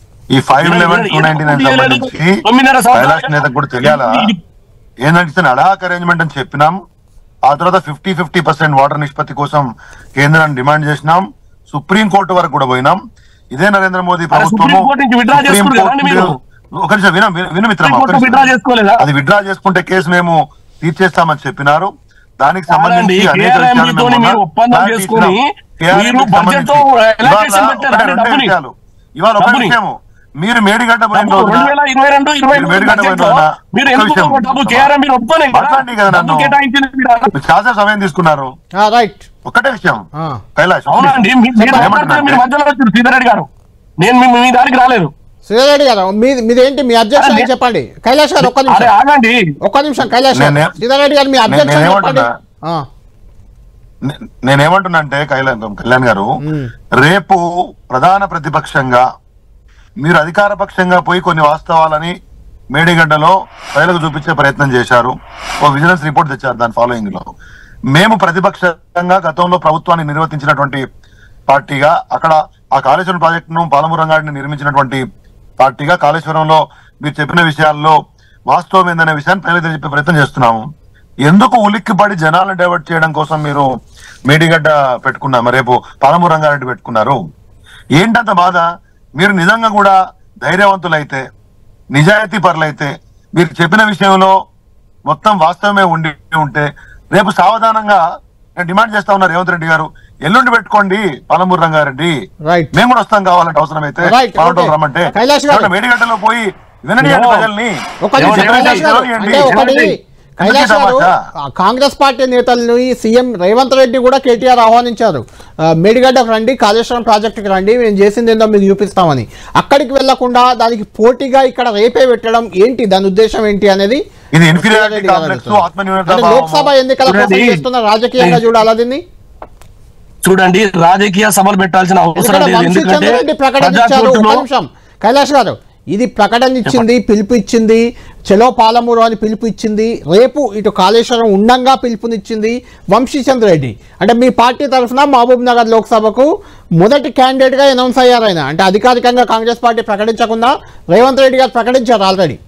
Speaker 5: ఈ ఫైవ్
Speaker 4: వినండి,
Speaker 5: లెవెన్
Speaker 4: వినండి.
Speaker 5: టూ నైన్టీ నైన్
Speaker 4: ఎందుకు
Speaker 5: సంబంధించి
Speaker 4: తీయలేదు? తొమ్మిదిన్నర సంవత్సరాలు
Speaker 5: కైలాష్ నేతకు కూడా తెలియాలా
Speaker 4: ఇది-
Speaker 5: ఏంటంటే అడాక్ అరేంజ్మెంట్ అని చెప్పినాం ఆ తర్వాత ఫిఫ్టీ ఫిఫ్టీ పర్సెంట్ వాటర్ నిష్పత్తి కోసం కేంద్రాన్ని డిమాండ్ చేసినాం సుప్రీం కోర్టు వరకు కూడా పోయినాం ఇదే నరేంద్ర మోదీ ప్రభుత్వము
Speaker 4: సుప్రీం కోర్టు నుంచి withdraw
Speaker 5: సుప్రీం
Speaker 4: చేసుకున్నారు
Speaker 5: కోర్టు
Speaker 4: కదండి మీరు?
Speaker 5: ఒక నిమిషం వినం విను- విను మిత్రమా,
Speaker 4: సుప్రీం
Speaker 5: ఒక్క
Speaker 4: కోర్టు
Speaker 5: నిమిషం.
Speaker 4: withdraw చేసుకోలేదా?
Speaker 5: అది విడ్రా చేసుకుంటే కేసు మేము తీర్చేస్తామని చెప్పినారు దానికి
Speaker 4: కాదండి,
Speaker 5: సంబంధించి అనేక
Speaker 4: KRMB
Speaker 5: విషయాలు మేము
Speaker 4: తోని
Speaker 5: మొన్న
Speaker 4: మీరు ఒప్పందం
Speaker 5: clarity
Speaker 4: చేసుకొని
Speaker 5: ఇచ్చినాం. KRMB
Speaker 4: మీరు
Speaker 5: కి
Speaker 4: budget తో
Speaker 5: సంబంధించి
Speaker 4: allocation
Speaker 5: ఇవాళ
Speaker 4: పెట్టారా
Speaker 5: ఒకటే
Speaker 4: అండి
Speaker 5: రెండే
Speaker 4: డబ్బుని?
Speaker 5: విషయాలు. ఇవాళ ఒక
Speaker 4: డబ్బుని.
Speaker 5: విషయము మీరు మేడిగడ్డ పోయిన
Speaker 4: డబ్బు
Speaker 5: రోజున
Speaker 4: రెండు వేల ఇరవై రెండు ఇరవై
Speaker 5: మీరు
Speaker 4: మూడు
Speaker 5: మేడిగడ్డ
Speaker 4: బడ్జెట్ లో
Speaker 5: పోయిన
Speaker 4: మీరు
Speaker 5: ఒక్క
Speaker 4: ఎందుకు
Speaker 5: విషయం.
Speaker 4: డబ్బు కేఆర్ఎం మీరు ఒప్పుకోలేదు కదా?
Speaker 5: మాట్లాడండి కదా
Speaker 4: డబ్బు
Speaker 5: నన్ను.
Speaker 4: కేటాయించింది మీరు అన్నారు.
Speaker 5: మీరు చాలా సమయం తీసుకున్నారు
Speaker 1: రైట్
Speaker 5: ఒక్కటే విషయం
Speaker 1: ఆ.
Speaker 5: కైలాష్
Speaker 4: అవునండి మీ- మీరు
Speaker 5: చెప్పండి.
Speaker 4: మాట్లాడితే మీరు మధ్యలో వచ్చారు శ్రీధర్ రెడ్డి గారు నేను మీ మీ దానికి రాలేదు
Speaker 1: శ్రీధర్ గారు మీ మీదేంటి మీ అబ్జెక్షన్
Speaker 4: అరే,
Speaker 1: చెప్పండి కైలాష్ గారు ఒక్క
Speaker 4: అరే
Speaker 1: నిమిషం
Speaker 4: ఆగండి
Speaker 1: ఒక్క నిమిషం కైలాష్ గారు
Speaker 5: నేనే-
Speaker 1: శ్రీధర్ రెడ్డి గారు మీ అబ్జెక్షన్ చెప్పండి
Speaker 5: నేనేమంటున్నా?
Speaker 1: ఆ,
Speaker 5: నే- నేనేమంటున్నా అంటే కళ్యాణ్ కళ్యాణ్ గారు
Speaker 1: మ్మ్.
Speaker 5: రేపు ప్రధాన ప్రతిపక్షంగా మీరు అధికార పక్షంగా పోయి కొన్ని వాస్తవాలని మేడిగడ్డలో ప్రజలకు చూపించే ప్రయత్నం చేశారు ఓ విజిలెన్స్ రిపోర్ట్ తెచ్చారు దాని ఫాలోయింగ్ లో మేము ప్రతిపక్షంగా గతంలో ప్రభుత్వాన్ని నిర్వర్తించినటువంటి పార్టీగా అక్కడ ఆ కాళేశ్వరం ప్రాజెక్టును పాలమూరు రంగాడిని నిర్మించినటువంటి పార్టీగా కాళేశ్వరంలో మీరు చెప్పిన విషయాల్లో వాస్తవం ఏందనే విషయాన్ని ప్రజలకు చెప్పే ప్రయత్నం చేస్తున్నాము ఎందుకు ఉలిక్కిపడి జనాలను డైవర్ట్ చేయడం కోసం మీరు మేడిగడ్డ పెట్టుకున్నారు రేపు పాలమూరు రంగారెడ్డి పెట్టుకున్నారు ఏంటంత బాధ మీరు నిజంగా కూడా ధైర్యవంతులైతే నిజాయితీ పరులైతే మీరు చెప్పిన విషయంలో మొత్తం వాస్తవమే ఉండి ఉంటే రేపు సావధానంగా నేను డిమాండ్ చేస్తా ఉన్నారు రేవంత్ రెడ్డి గారు ఎల్లుండి పెట్టుకోండి పాలమూరు రంగారెడ్డి
Speaker 1: Right.
Speaker 5: మేము కూడా వస్తాం కావాలంటే అవసరమైతే
Speaker 1: Right,
Speaker 5: పాలమూరు
Speaker 1: okay.
Speaker 5: రమ్మంటే
Speaker 1: కైలాష్ గారు.
Speaker 5: ఏమంటే మేడిగడ్డలో పోయి వినండి
Speaker 4: ఏమో.
Speaker 5: ప్రజల్ని
Speaker 1: ఒక నిమిషం
Speaker 4: ఏమండి?
Speaker 1: కైలాష్ గారు
Speaker 5: ఏమండి?
Speaker 1: అంటే ఒకటి
Speaker 5: ఏమండి?
Speaker 1: కైలాష్
Speaker 5: ఎందుకు
Speaker 1: గారు
Speaker 5: తమాషా?
Speaker 1: ఆ, కాంగ్రెస్ పార్టీ నేతల్ని సీఎం రేవంత్ రెడ్డి కూడా కేటీఆర్ ఆహ్వానించారు ఆ, మేడిగడ్డకు రండి కాళేశ్వరం ప్రాజెక్టుకి రండి మేము చేసింది ఏందో మీకు చూపిస్తామని అక్కడికి వెళ్లకుండా దానికి పోటీగా ఇక్కడ రేపే పెట్టడం ఏంటి దాని ఉద్దేశం ఏంటి అనేది
Speaker 5: ఇది inferiority
Speaker 1: రెడ్డి గారు
Speaker 5: complex,
Speaker 1: అడుగుతున్నారు.
Speaker 5: ఆత్మన్యూనతా
Speaker 1: అంటే
Speaker 5: భావము.
Speaker 1: లోక్సభ ఎన్నికల కోసం
Speaker 4: చూడండి.
Speaker 1: చేస్తున్న రాజకీయంగా చూడాలా దీన్ని
Speaker 4: చూడండి రాజకీయ సభలు పెట్టాల్సిన అవసరం
Speaker 1: ఎందుకంటే
Speaker 4: లేదు ఎందుకంటే
Speaker 1: వంశీచంద్ర రెడ్డి ప్రకటన ఇచ్చారు ఒక
Speaker 4: ప్రజాకోర్టులో
Speaker 1: నిమిషం కైలాష్ గారు ఇది ప్రకటన ఇచ్చింది పిలుపు ఇచ్చింది చెలో పాలమూరు అని పిలుపు ఇచ్చింది రేపు ఇటు కాళేశ్వరం ఉండంగా పిలుపునిచ్చింది వంశీచంద్ర రెడ్డి అంటే మీ పార్టీ తరఫున మహబూబ్ నగర్ లోక్సభకు మొదటి క్యాండిడేట్ గా అనౌన్స్ అయ్యారు ఆయన అంటే అధికారికంగా కాంగ్రెస్ పార్టీ ప్రకటించకుండా రేవంత్ రెడ్డి గారు ప్రకటించారు ఆల్రెడీ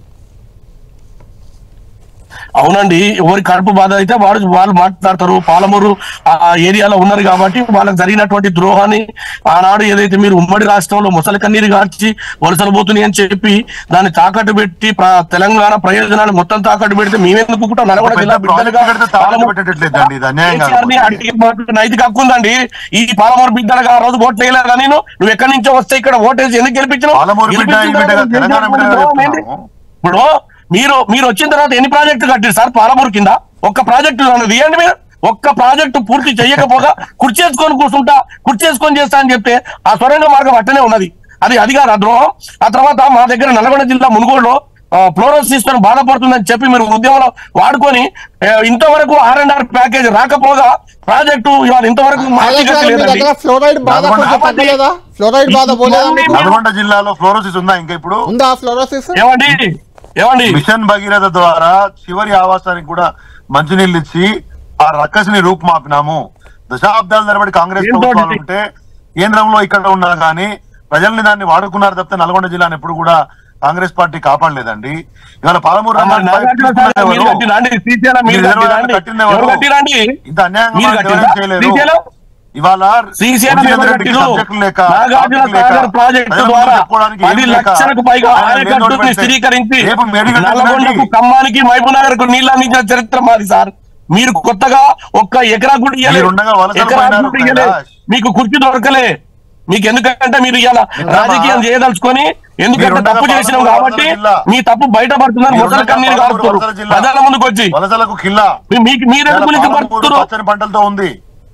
Speaker 4: అవునండి ఎవరి కడుపు బాధ అయితే వాడు వాళ్ళు మాట్లాడతారు పాలమూరు ఆ ఏరియాలో ఉన్నారు కాబట్టి వాళ్ళకి జరిగినటువంటి ద్రోహాన్ని ఆనాడు ఏదైతే మీరు ఉమ్మడి రాష్ట్రంలో ముసలి కన్నీరు గార్చి వలసలు పోతున్నాయి అని చెప్పి దాన్ని తాకట్టు పెట్టి ప్ర- తెలంగాణ ప్రయోజనాలు మొత్తం తాకట్టు పెడితే మేమెందుకు కూడా నల్గొండ జిల్లా
Speaker 5: పెద్ద ప్రాజెక్ట్
Speaker 4: బిడ్డలుగా
Speaker 5: పెడితే తాకట్టు
Speaker 4: పాలమూరు-
Speaker 5: పెట్టేటట్లేదండి, ఇది అన్యాయం కాదు.
Speaker 4: కేసీఆర్ ని అడిగే మాకు నైతిక హక్కు ఉందండి ఈ పాలమూరు బిడ్డలుగా ఆ రోజు ఓట్లు వేయలేదా నేను నువ్వు ఎక్కడి నుంచో వస్తే ఇక్కడ ఓటేసి ఎందుకు గెలిపించవు
Speaker 5: పాలమూరు బిడ్డ, ఈ
Speaker 4: గెలిపించిన
Speaker 5: బిడ్డ
Speaker 4: తర్వాత
Speaker 5: తెలంగాణ
Speaker 4: ఏం
Speaker 5: బిడ్డగా
Speaker 4: చేస్తున్నావు?
Speaker 5: చెప్తున్నాము.
Speaker 4: ఇప్పుడు మీరు మీరు వచ్చిన తర్వాత ఎన్ని ప్రాజెక్టులు కట్టారు సార్ పాలమూరు కింద ఒక్క ప్రాజెక్టు అన్నది ఇవ్వండి మీరు ఒక్క ప్రాజెక్టు పూర్తి చేయకపోగా కుర్చేసుకొని కూర్చుంటా కుర్చేసుకొని చేస్తా అని చెప్తే ఆ సొరంగ మార్గం అట్టనే ఉన్నది అది అది కాదు ఆ ద్రోహం ఆ తర్వాత మా దగ్గర నల్గొండ జిల్లా మునుగోడులో ఫ్లోరోస్ తీసుకొని బాధపడుతుందని చెప్పి మీరు ఉద్యమంలో వాడుకొని ఆ, ఇంతవరకు ఆర్ అండ్ ఆర్ ప్యాకేజ్ రాకపోగా ప్రాజెక్టు ఇవాళ ఇంతవరకు
Speaker 1: కైలాష్ గారు మీ
Speaker 4: లేదండి
Speaker 1: దగ్గర ఫ్లోరైడ్ బాధ
Speaker 5: నల్గొండ
Speaker 1: కొంచెం తగ్గలేదా ఫ్లోరైడ్ బాధ పోలేదా మీకు?
Speaker 5: నల్గొండ జిల్లాలో ఫ్లోరోసిస్ ఉందా ఇంకా ఇప్పుడు
Speaker 1: ఉందా ఫ్లోరోసిస్
Speaker 4: ఏమండి ఏమండి
Speaker 5: మిషన్ భగీరథ ద్వారా చివరి ఆవాసానికి కూడా మంచినీళ్ళు ఇచ్చి ఆ రక్కసిని రూపుమాపినాము దశాబ్దాల తరబడి కాంగ్రెస్
Speaker 4: ఏంటో
Speaker 5: ప్రభుత్వాలు
Speaker 4: ఇది?
Speaker 5: ఉంటే కేంద్రంలో ఇక్కడ ఉన్నా కానీ ప్రజల్ని దాన్ని వాడుకున్నారు తప్పితే నల్గొండ జిల్లాని ఎప్పుడు కూడా కాంగ్రెస్ పార్టీ కాపాడలేదండి ఇవాళ పాలమూరు
Speaker 4: మరి
Speaker 5: రంగారెడ్డి
Speaker 4: నాగార్జున
Speaker 5: తీసుకున్నది
Speaker 4: సాగర్ మీరు
Speaker 5: ఎవరు?
Speaker 4: కట్టిరండి, శ్రీశైలం మీరు
Speaker 5: మీరు
Speaker 4: కట్టిరండి.
Speaker 5: ఎవరు కట్టింది ఎవరు?
Speaker 4: ఎవరు కట్టిరండి?
Speaker 5: ఇంత అన్యాయంగా
Speaker 4: మీరు
Speaker 5: మనకు
Speaker 4: కట్టిరా?
Speaker 5: ఎవరేం చేయలేరు.
Speaker 4: శ్రీశైలం?
Speaker 5: ఇవాళ
Speaker 4: శ్రీశైలం
Speaker 5: ముఖ్యమంత్రి
Speaker 4: ఎవరు
Speaker 5: రెడ్డికి
Speaker 4: కట్టిరు?
Speaker 5: సబ్జెక్టులు లేక,
Speaker 4: నాగార్జున
Speaker 5: టాపిక్ లేక,
Speaker 4: సాగర్ ప్రాజెక్టు
Speaker 5: ప్రజల ముందు
Speaker 4: ద్వారా
Speaker 5: చెప్పుకోవడానికి
Speaker 4: పది
Speaker 5: ఏం లేక,
Speaker 4: లక్షలకు పైగా
Speaker 5: ఆయన
Speaker 4: ఆయకట్టుని
Speaker 5: లేనోడు పెడితే,
Speaker 4: స్థిరీకరించి
Speaker 5: రేపు మేడిగడ్డ
Speaker 4: నల్లగొండకు
Speaker 5: ఉండండి.
Speaker 4: ఖమ్మానికి మహబూబ్నగర్కు నీళ్ళు అందించిన చరిత్ర మాది సార్ మీరు కొత్తగా ఒక్క ఎకరా కూడా ఇయ్యలే
Speaker 5: మీరుండగా వలసలు
Speaker 4: ఎకరా
Speaker 5: పోయినారు,
Speaker 4: కూడా ఇయ్యలే
Speaker 5: కైలాష్.
Speaker 4: మీకు కుర్చీ దొరకలే మీకు ఎందుకంటే మీరు ఇలా రాజకీయం చేయదలుచుకొని ఎందుకంటే
Speaker 5: మీరుండగా
Speaker 4: తప్పు చేసినాం
Speaker 5: పాలమూరు
Speaker 4: కాబట్టి
Speaker 5: వలసల జిల్లా.
Speaker 4: మీ తప్పు బయటపడుతుందని ముసలి
Speaker 5: మీరుండగా
Speaker 4: కన్నీరు
Speaker 5: పాలమూరు
Speaker 4: కారుతారు
Speaker 5: వలసల జిల్లా.
Speaker 4: ప్రజల ముందుకు వచ్చి
Speaker 5: వలసలకు కిల్లా
Speaker 4: మీ- మీకు మీరు
Speaker 5: ఇవాళ
Speaker 4: ఎందుకు
Speaker 5: పాలమూరు
Speaker 4: పడుతున్నారు
Speaker 5: పచ్చని పంటలతో ఉంది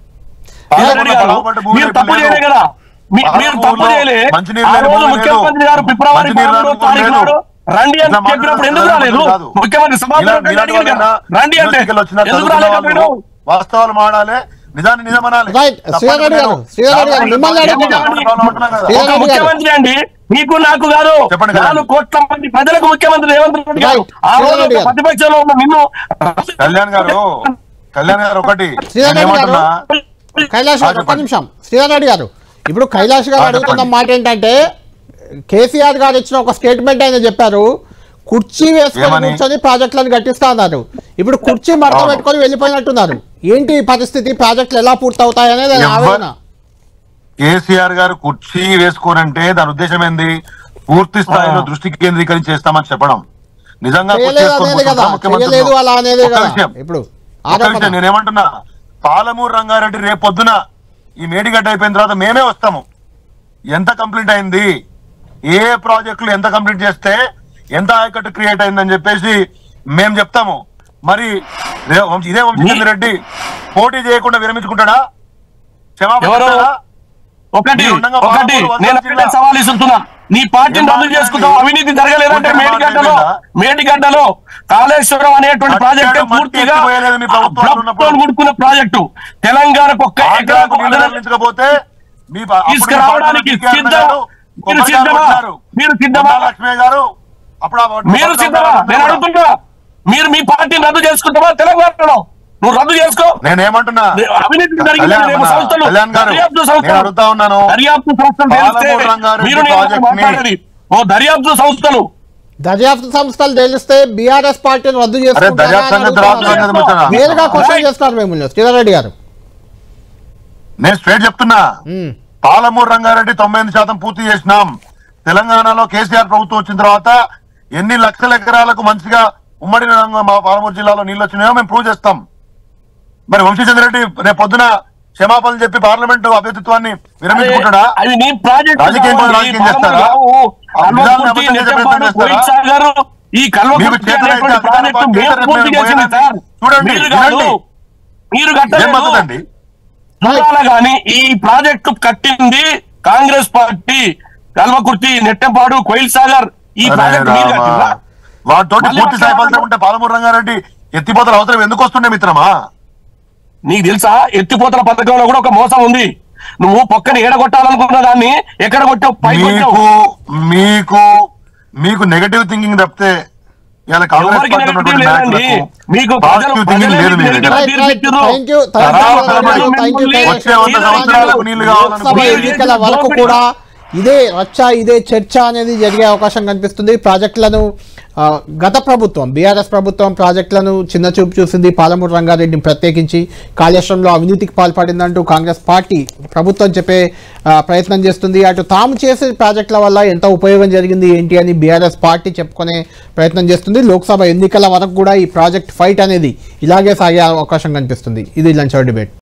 Speaker 4: ఆల్రెడీ గారు,
Speaker 5: పొడవుపడ్డ భూమి
Speaker 4: మీరు తప్పు
Speaker 5: లేదు.
Speaker 4: చేయలే కదా మీ- మీరు తప్పు
Speaker 5: పాలమూరులో
Speaker 4: చేయలే
Speaker 5: మంచినీళ్ళు
Speaker 4: ఆ
Speaker 5: లేని
Speaker 4: రోజు
Speaker 5: భూమి
Speaker 4: ముఖ్యమంత్రి
Speaker 5: లేదు.
Speaker 4: గారు ఫిబ్రవరి
Speaker 5: మంచినీళ్ళు
Speaker 4: పదమూడో
Speaker 5: లేని
Speaker 4: తారీఖు
Speaker 5: భూమి
Speaker 4: నాడు
Speaker 5: లేదు.
Speaker 4: రండి అని
Speaker 5: ఇట్లా
Speaker 4: చెప్పినప్పుడు ఎందుకు
Speaker 5: మాట్లాడడం
Speaker 4: రాలేదు
Speaker 5: కాదు.
Speaker 4: ముఖ్యమంత్రి సమాధానం
Speaker 5: మీలాంటి
Speaker 4: అడిగారు
Speaker 5: వాళ్ళైనా
Speaker 4: కదా రండి అంటే
Speaker 5: యూనివర్సిటీకి వచ్చిన
Speaker 4: ఎందుకు
Speaker 5: చదువుకున్న
Speaker 4: రాలేకపోయాడు
Speaker 5: వాళ్ళు వాస్తవాలు మాడాలి నిజాన్ని నిజం అనాలి
Speaker 1: రైట్ శ్రీధర్ రెడ్డి గారు శ్రీధర్ రెడ్డి గారు మిమ్మల్ని అడుగుతున్నా శ్రీధర్
Speaker 4: ఒక
Speaker 1: రెడ్డి గారు.
Speaker 4: ముఖ్యమంత్రి అండి మీకు నాకు కాదు
Speaker 5: చెప్పండి కదా.
Speaker 4: నాలుగు కోట్ల మంది ప్రజలకు ముఖ్యమంత్రి రేవంత్ రెడ్డి గారు
Speaker 1: Right.
Speaker 4: ఆ రోజు
Speaker 1: శ్రీధర్ రెడ్డి గారు.
Speaker 4: ప్రతిపక్షంలో ఉన్న నిన్ను
Speaker 5: కళ్యాణ్ గారు కళ్యాణ్ గారు ఒకటి
Speaker 1: శ్రీధర్
Speaker 5: నేను
Speaker 1: రెడ్డి గారు.
Speaker 5: ఏమంటున్నా
Speaker 1: కైలాష్ గారు ఒక్క
Speaker 5: చెప్పండి.
Speaker 1: నిమిషం శ్రీధర్ రెడ్డి గారు ఇప్పుడు కైలాష్ గారు
Speaker 5: ఆ,
Speaker 1: అడుగుతున్న
Speaker 5: చెప్పండి.
Speaker 1: మాట ఏంటంటే కేసీఆర్ గారు ఇచ్చిన ఒక స్టేట్మెంట్ ఆయన చెప్పారు కుర్చీ వేసుకొని
Speaker 5: ఏమని?
Speaker 1: కూర్చొని ప్రాజెక్టులను గట్టిస్తా అన్నారు ఇప్పుడు కుర్చీ మడత
Speaker 5: అవును.
Speaker 1: పెట్టుకొని వెళ్ళిపోయినట్టున్నారు ఏంటి ఈ పరిస్థితి ప్రాజెక్టులు ఎలా పూర్తవుతాయి అనేది ఆయన
Speaker 5: ఎవ్వరు-
Speaker 1: ఆవేదన
Speaker 5: కేసీఆర్ గారు కుర్చీ వేసుకోనంటే దాని ఉద్దేశం ఏంది పూర్తి స్థాయిలో
Speaker 4: ఆ.
Speaker 5: దృష్టి కేంద్రీకరించి చేస్తామని చెప్పడం నిజంగా కుర్చీ
Speaker 1: చేయలేదు
Speaker 5: వేసుకొని
Speaker 1: అనేది కదా
Speaker 5: కూర్చుంటాం ముఖ్యమంత్రులు.
Speaker 1: చేయలేదు అలా అనేది
Speaker 5: ఒక్క
Speaker 1: కదా
Speaker 5: విషయం.
Speaker 1: ఇప్పుడు
Speaker 5: ఒక్క
Speaker 1: ఆరోపణ
Speaker 5: విషయం నేనేమంటున్నా పాలమూరు రంగారెడ్డి రేపొద్దున ఈ మేడిగడ్డ అయిపోయిన తర్వాత మేమే వస్తాము ఎంత కంప్లీట్ అయింది ఏ ప్రాజెక్టులు ఎంత కంప్లీట్ చేస్తే ఎంత ఆయకట్టు క్రియేట్ అయిందని చెప్పేసి మేము చెప్తాము మరి రే- వంశీ- ఇదే వంశీచంద్ర రెడ్డి పోటీ చేయకుండా విరమించుకుంటాడా క్షమాపణ
Speaker 4: ఎవరు?
Speaker 5: చెప్తాడా?
Speaker 4: ఒకటి
Speaker 5: మీరు ఉండగా
Speaker 4: ఒకటి
Speaker 5: పాలమూరు వలసల
Speaker 4: నేను
Speaker 5: జిల్లా.
Speaker 4: ఒకటే సవాల్ ఇస్తున్నా నీ పార్టీని
Speaker 5: ఏం
Speaker 4: రద్దు
Speaker 5: మాట్లాడండి?
Speaker 4: చేసుకుంటావు అవినీతి జరగలేదంటే
Speaker 5: కొంచెం
Speaker 4: మేడిగడ్డలో
Speaker 5: మాట్లాడండి.
Speaker 4: మేడిగడ్డలో కాళేశ్వరం అనేటువంటి
Speaker 5: కట్టాడు,
Speaker 4: ప్రాజెక్ట్
Speaker 5: మట్టి
Speaker 4: పూర్తిగా
Speaker 5: ఎత్తిపోయలేదు మీ ప్రభుత్వంలో ఉన్నప్పుడు.
Speaker 4: ప్రభుత్వం ముడుకున్న ప్రాజెక్టు తెలంగాణకు ఒక్క
Speaker 5: ఆంధ్రాకు
Speaker 4: ఎకరాకు
Speaker 5: నీళ్లు
Speaker 4: అదనం
Speaker 5: తరలించకపోతే మీ ప- అప్పుడు
Speaker 4: తీసుకురావడానికి
Speaker 5: మీ పార్టీలో
Speaker 4: సిద్ధం.
Speaker 5: గారు
Speaker 4: మీరు
Speaker 5: కొబ్బరికాయలు
Speaker 4: సిద్ధమా?
Speaker 5: కొట్టారు.
Speaker 4: మీరు సిద్ధమా?
Speaker 5: కొండా లక్ష్మయ్య గారు అప్పుడు ఆ
Speaker 4: మీరు
Speaker 5: కొబ్బరికాయలు
Speaker 4: సిద్ధమా
Speaker 5: కొట్టారు.
Speaker 4: నేను అడుగుతున్నా మీరు మీ పార్టీని రద్దు చేసుకుంటావా తెలంగాణలో నువ్వు రద్దు చేసుకో
Speaker 5: నేనేమంటున్నా
Speaker 4: అవినీతి జరిగిందని
Speaker 5: కళ్యాణ్
Speaker 4: రేపు
Speaker 5: అన్న,
Speaker 4: సంస్థలు
Speaker 5: కళ్యాణ్ గారు,
Speaker 4: దర్యాప్తు
Speaker 5: నేను
Speaker 4: సంస్థలు
Speaker 5: అడుగుతా ఉన్నాను.
Speaker 4: దర్యాప్తు సంస్థలు తెలిస్తే
Speaker 5: పాలమూరు రంగారెడ్డి
Speaker 4: మీరు నేను
Speaker 5: ప్రాజెక్ట్ ని-
Speaker 4: మాట్లాడేది ఓ దర్యాప్తు సంస్థలు
Speaker 1: దర్యాప్తు సంస్థలు తెలిస్తే బీఆర్ఎస్ పార్టీని రద్దు
Speaker 5: అరే దర్యాప్తు సంగతి తర్వాత
Speaker 1: చేసుకుంటారా
Speaker 5: సంగతి ముచ్చట.
Speaker 1: నేరుగా క్వశ్చన్ చేస్తున్నారు మిమ్మల్ని శ్రీధర్ గారు
Speaker 5: నేను స్ట్రేట్ చెప్తున్నా
Speaker 1: ఉమ్.
Speaker 5: పాలమూరు రంగారెడ్డి తొంభై ఎనిమిది శాతం పూర్తి చేసినాం తెలంగాణలో కేసీఆర్ ప్రభుత్వం వచ్చిన తర్వాత ఎన్ని లక్షల ఎకరాలకు మంచిగా ఉమ్మడి రంగ- మా పాలమూరు జిల్లాలో నీళ్ళు వచ్చినాయో మేము ప్రూవ్ చేస్తాం మరి వంశీచంద్ర రెడ్డి రేపు పొద్దున క్షమాపణలు చెప్పి పార్లమెంటు అభ్యర్థిత్వాన్ని విరమించుకుంటాడా
Speaker 4: అవి నీ ప్రాజెక్ట్
Speaker 5: రాజకీయం కోసం రాజకీయం చేస్తారా? ఆ విధానాన్ని అమలు చేసే ప్రయత్నం చేస్తారా?
Speaker 4: ఈ కల్వకుర్తి
Speaker 5: మీకు చేతనైతే
Speaker 4: అనేటువంటి
Speaker 5: అధికార
Speaker 4: ప్రాజెక్టు
Speaker 5: పార్టీ
Speaker 4: మేము
Speaker 5: రేపు
Speaker 4: పూర్తి
Speaker 5: మేము
Speaker 4: చేసింది
Speaker 5: పోయేదాన్ని
Speaker 4: సార్
Speaker 5: చూడండి,
Speaker 4: మీరు కాదు
Speaker 5: వినండి.
Speaker 4: మీరు
Speaker 5: ఏం
Speaker 4: కట్టలేదు
Speaker 5: పద్ధతండి
Speaker 4: చూడాలి కానీ ఈ ప్రాజెక్టు కట్టింది కాంగ్రెస్ పార్టీ కల్వకుర్తి నెట్టెంపాడు కోయిల్ సాగర్ ఈ
Speaker 5: అరే
Speaker 4: ప్రాజెక్టు మీరు
Speaker 5: రామా.
Speaker 4: కట్టిండ్రా?
Speaker 5: వాటితోటి
Speaker 4: మళ్ళీ
Speaker 5: పూర్తి స్థాయి
Speaker 4: అట్లా
Speaker 5: ఫలితం ఉంటే పాలమూరు రంగారెడ్డి ఎత్తిపోతల అవసరం ఎందుకు వస్తుండే మిత్రమా
Speaker 4: నీకు తెలుసా ఎత్తిపోతల పథకంలో కూడా ఒక మోసం ఉంది నువ్వు పక్కన ఏడగొట్టాలనుకున్న దాన్ని ఎక్కడ కొట్టావు పై
Speaker 5: మీకు మీకు మీకు నెగటివ్ థింకింగ్ తప్పితే ఇలా కాంగ్రెస్
Speaker 4: ఎవరికి
Speaker 5: పార్టీ
Speaker 4: negative
Speaker 5: ఉన్నటువంటి
Speaker 4: లేదండి.
Speaker 5: నాయకులకు
Speaker 4: మీకు ప్రజలు-
Speaker 5: పాజిటివ్ థింకింగ్
Speaker 4: ప్రజలే
Speaker 5: లేదు మీ
Speaker 4: మీకు
Speaker 5: దగ్గర
Speaker 1: రైట్ రైట్
Speaker 4: తీర్పిచ్చురు.
Speaker 1: థ్యాంక్ యూ
Speaker 5: వచ్చే వంద సంవత్సరాలకు నీళ్లు కావాలనుకుంటే
Speaker 1: లోక్సభ ఎన్నికల వరకు కూడా ఇదే రచ్చ ఇదే చర్చ అనేది జరిగే అవకాశం కనిపిస్తుంది ప్రాజెక్టులను ఆ, గత ప్రభుత్వం బీఆర్ఎస్ ప్రభుత్వం ప్రాజెక్టులను చిన్న చూపు చూసింది పాలమూరు రంగారెడ్డిని ప్రత్యేకించి కాళేశ్వరంలో అవినీతికి పాల్పడిందంటూ కాంగ్రెస్ పార్టీ ప్రభుత్వం చెప్పే ఆ, ప్రయత్నం చేస్తుంది అటు తాము చేసే ప్రాజెక్టుల వల్ల ఎంత ఉపయోగం జరిగింది ఏంటి అని బీఆర్ఎస్ పార్టీ చెప్పుకునే ప్రయత్నం చేస్తుంది లోక్సభ ఎన్నికల వరకు కూడా ఈ ప్రాజెక్ట్ ఫైట్ అనేది ఇలాగే సాగే అవకాశం కనిపిస్తుంది ఇది లంచ్ అవర్ డిబేట్